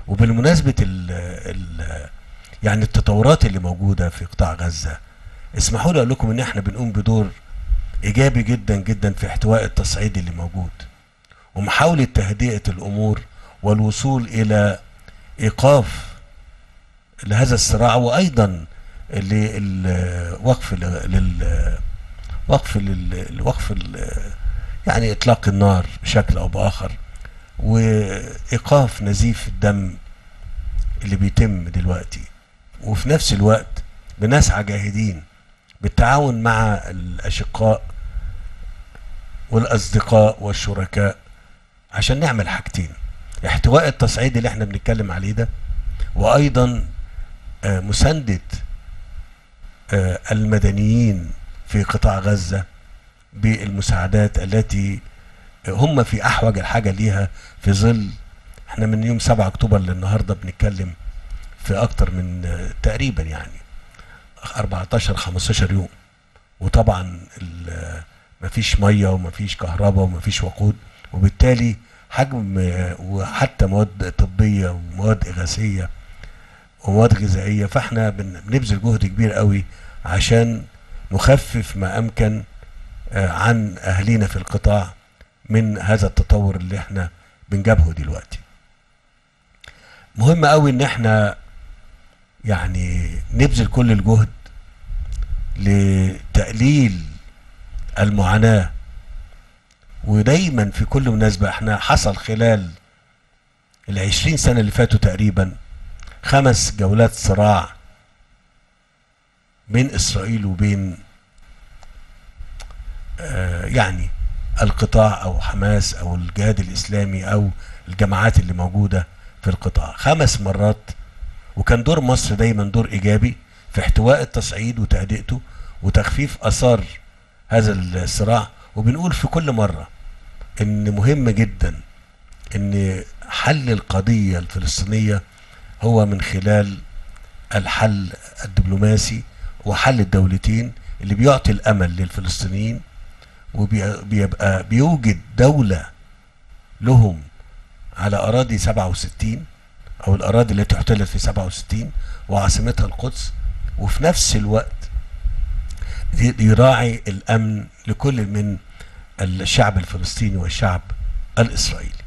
وبالمناسبة ال ال يعني التطورات اللي موجودة في قطاع غزة اسمحوا لي اقول لكم ان احنا بنقوم بدور ايجابي جدا جدا في احتواء التصعيد اللي موجود ومحاولة تهدئة الامور والوصول الى ايقاف لهذا الصراع وايضا للوقف لل وقف لل وقف يعني اطلاق النار بشكل او باخر وايقاف نزيف الدم اللي بيتم دلوقتي وفي نفس الوقت بنسعى جاهدين بالتعاون مع الاشقاء والاصدقاء والشركاء عشان نعمل حاجتين احتواء التصعيد اللي احنا بنتكلم عليه ده وايضا آه، مساندة آه، المدنيين في قطاع غزة بالمساعدات التي هم في احوج الحاجة ليها في ظل احنا من يوم 7 اكتوبر للنهاردة بنتكلم في اكتر من آه، تقريبا يعني 14 15 يوم وطبعا ال- مفيش ميه ومفيش كهرباء ومفيش وقود وبالتالي حجم آه، وحتى مواد طبيه ومواد اغاثيه ومواد غذائيه فاحنا بن- بنبذل جهد كبير قوي عشان نخفف ما امكن آه، عن اهالينا في القطاع من هذا التطور اللي احنا بنجابهه دلوقتي مهم قوي ان احنا يعني نبذل كل الجهد لتقليل المعاناة ودايما في كل مناسبة احنا حصل خلال العشرين سنة اللي فاتوا تقريبا خمس جولات صراع بين اسرائيل وبين آه يعني القطاع او حماس او الجهاد الاسلامي او الجماعات اللي موجودة في القطاع خمس مرات وكان دور مصر دايما دور ايجابي في احتواء التصعيد وتهدئته وتخفيف اثار هذا الصراع وبنقول في كل مره ان مهم جدا ان حل القضيه الفلسطينيه هو من خلال الحل الدبلوماسي وحل الدولتين اللي بيعطي الامل للفلسطينيين وبيبقى بيوجد دوله لهم على اراضي 67 او الاراضي التي احتلت في 67 وعاصمتها القدس وفي نفس الوقت يراعي الامن لكل من الشعب الفلسطيني والشعب الاسرائيلي